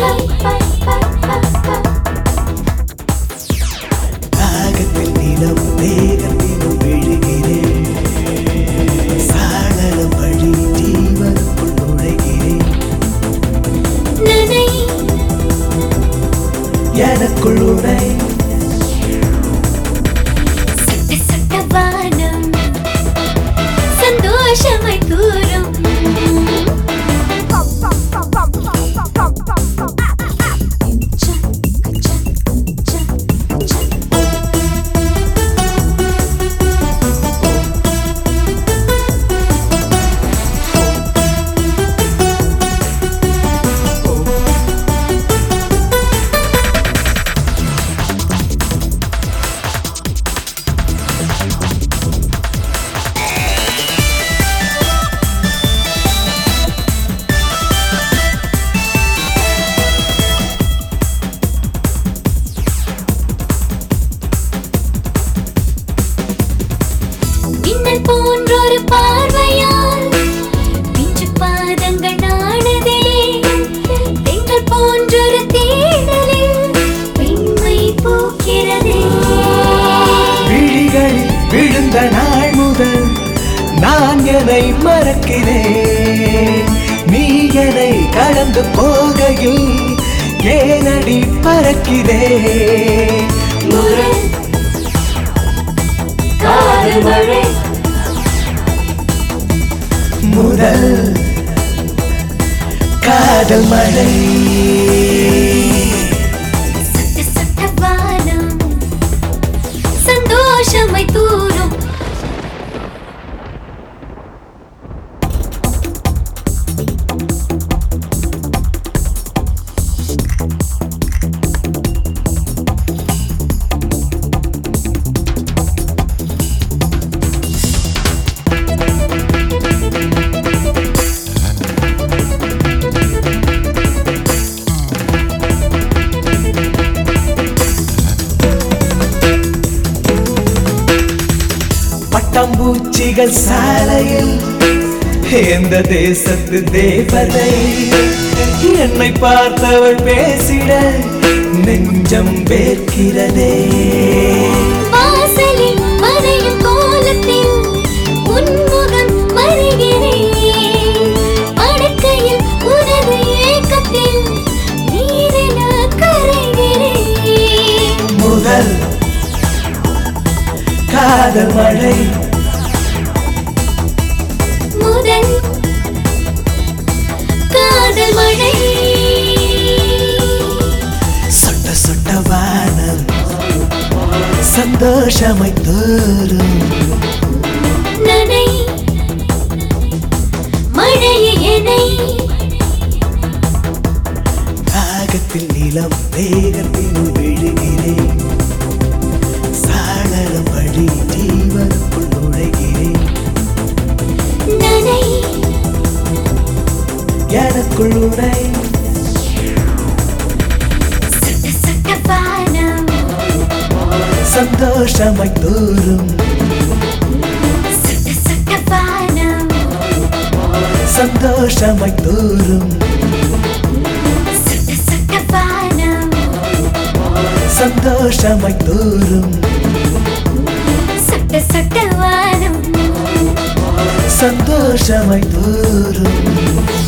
தாகத்தில் நிலம் வேகத்திலும் விழுகிறேன் சாளரம் வழி ஜீவனுக்குள் நுழைகிறேன் நனை எனக்குள் உனை சட்ட சட்ட வானம் சந்தோஷமாய் தூரும் மின்னல் போன்றொரு பார்வையால் பிஞ்சு பாதங்கள் நாடுதே திங்கள் போன்றொரு தேடலில் பெண்மை போக்கிறதே விழிகளில் விழுந்த நாள் முதல் நான் என்னை மறக்கிறேன் நீ என்னை கடந்து போகையில் ஏனடி பறக்கிறேன் முரண் காதல் மழை முதல் காதல் மழை சட்ட சட்ட வானம் சந்தோஷமாய் தூரும் பட்டாம்பூச்சிகள் சாலையில் எந்த தேசத்து தேவதை என்னை பார்த்தவள் பேசிட நெஞ்சம் வேர்க்கிறதே வாசலில் மறையும் கோலத்தில் உன்முகம் மறைகிறேன் படுக்கையில் உனது ஏக்கத்தில் நீரென கரைகிறேன் முதல் காதல் மழை முதல் காதல் மழை சொட்ட சொட்ட வானம் சந்தோஷமாய் தோறும் நனை மழையை என்னை தாகத்தில் நிலம் வேகத்தில் விழுகிறேன் சாளரம் வழி ஜீவனுக்குள் நுழைகிறேன் நனை எனக்குள் உனை சட்ட சட்ட வானம் சந்தோஷமாய் தோறும் சட்ட சட்ட வானம் சந்தோஷமாய் தோறும் சட்ட சட்ட வானம் சந்தோஷமாய் தோறும் சட்ட சட்ட வானம் சந்தோஷமாய் தோறும்